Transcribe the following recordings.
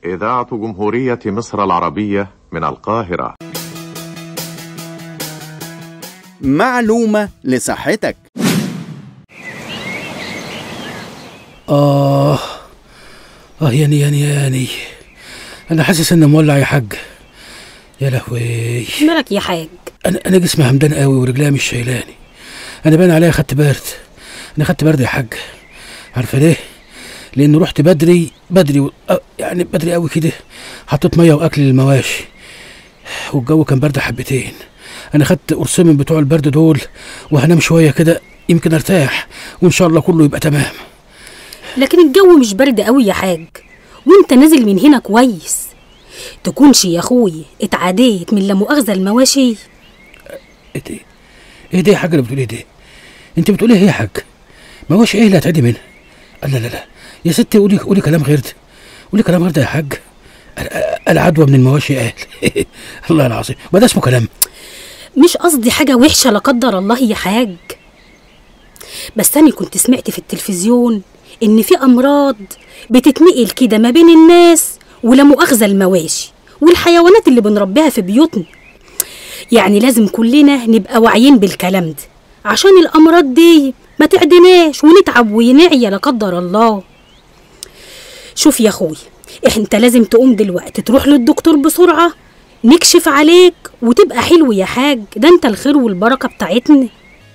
إذاعة جمهورية مصر العربية من القاهرة معلومة لصحتك آه آه ياني ياني ياني أنا حاسس إني مولع يا حاج يا لهوي مالك يا حاج أنا أنا جسمي همدان قوي ورجليا مش شايلاني أنا باين عليا خدت برد أنا خدت برد يا حاج عارفة ليه؟ لأن رحت بدري بدري و... آه، يعني بدري قوي كده حطيت مية وأكل للمواشي والجو كان برد حبتين أنا خدت قرصين من بتوع البرد دول وهنام شوية كده يمكن أرتاح وإن شاء الله كله يبقى تمام لكن الجو مش برد قوي يا حاج وانت نازل من هنا كويس تكونش يا اخوي اتعديت من لا مؤاخذه المواشي ايه ده ايه ده يا حاج اللي بتقولي ده انت بتقولي ايه يا حاج ما هوش ايه اللي هتعدي منها لا لا لا يا ستي قولي قولي كلام غير ده قولي كلام غير ده يا حاج ال- العدوى من المواشي قال الله العظيم ما ده اسمه كلام مش قصدي حاجه وحشه لا قدر الله يا حاج بس انا كنت سمعت في التلفزيون ان في امراض بتتنقل كده ما بين الناس ولا مؤاخذه المواشي والحيوانات اللي بنربيها في بيوتنا يعني لازم كلنا نبقى واعيين بالكلام ده عشان الامراض دي ما تعدناش ونتعب ونعيا لا قدر الله شوف يا اخوي انت لازم تقوم دلوقتي تروح للدكتور بسرعه نكشف عليك وتبقى حلو يا حاج ده انت الخير والبركه بتاعتنا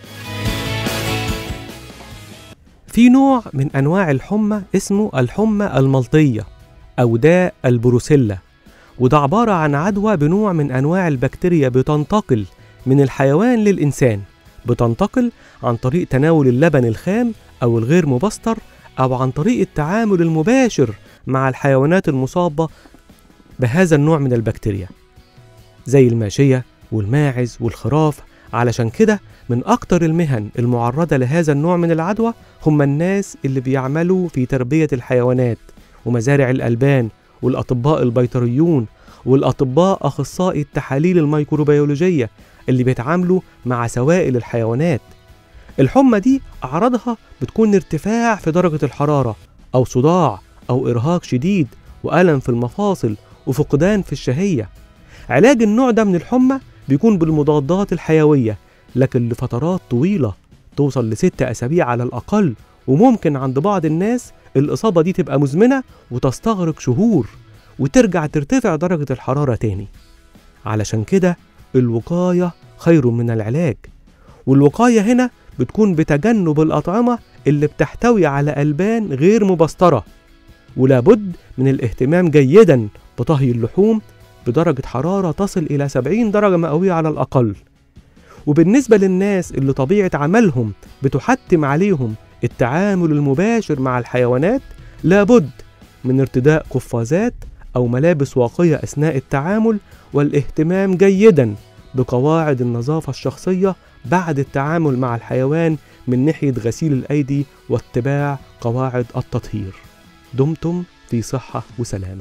في نوع من أنواع الحمى اسمه الحمى الملطية أو داء البروسيلا وده عبارة عن عدوى بنوع من أنواع البكتيريا بتنتقل من الحيوان للإنسان بتنتقل عن طريق تناول اللبن الخام أو الغير مبستر أو عن طريق التعامل المباشر مع الحيوانات المصابة بهذا النوع من البكتيريا زي الماشية والماعز والخراف علشان كده من أكتر المهن المعرضة لهذا النوع من العدوى هم الناس اللي بيعملوا في تربية الحيوانات ومزارع الألبان والأطباء البيطريون والأطباء أخصائي التحاليل الميكروبيولوجية اللي بيتعاملوا مع سوائل الحيوانات الحمى دي أعراضها بتكون ارتفاع في درجة الحرارة أو صداع أو إرهاق شديد وألم في المفاصل وفقدان في الشهية علاج النوع ده من الحمى بيكون بالمضادات الحيوية لكن لفترات طويلة توصل لست أسابيع على الأقل وممكن عند بعض الناس الإصابة دي تبقى مزمنة وتستغرق شهور وترجع ترتفع درجة الحرارة تاني علشان كده الوقاية خير من العلاج والوقاية هنا بتكون بتجنب الأطعمة اللي بتحتوي على ألبان غير مبسترة ولابد من الاهتمام جيدا بطهي اللحوم بدرجة حرارة تصل إلى 70 درجة مئوية على الأقل وبالنسبة للناس اللي طبيعة عملهم بتحتم عليهم التعامل المباشر مع الحيوانات لابد من ارتداء قفازات أو ملابس واقية أثناء التعامل والاهتمام جيدا بقواعد النظافة الشخصية بعد التعامل مع الحيوان من ناحية غسيل الأيدي واتباع قواعد التطهير دمتم في صحة وسلامة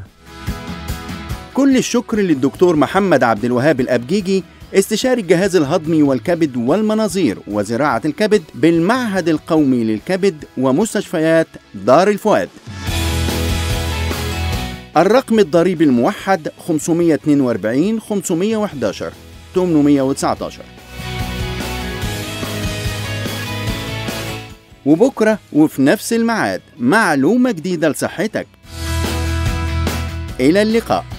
كل الشكر للدكتور محمد عبد الوهاب الأبجيجي استشاري الجهاز الهضمي والكبد والمناظير وزراعة الكبد بالمعهد القومي للكبد ومستشفيات دار الفؤاد الرقم الضريبي الموحد 542 511 819 وبكرة وفي نفس الميعاد معلومة جديدة لصحتك إلى اللقاء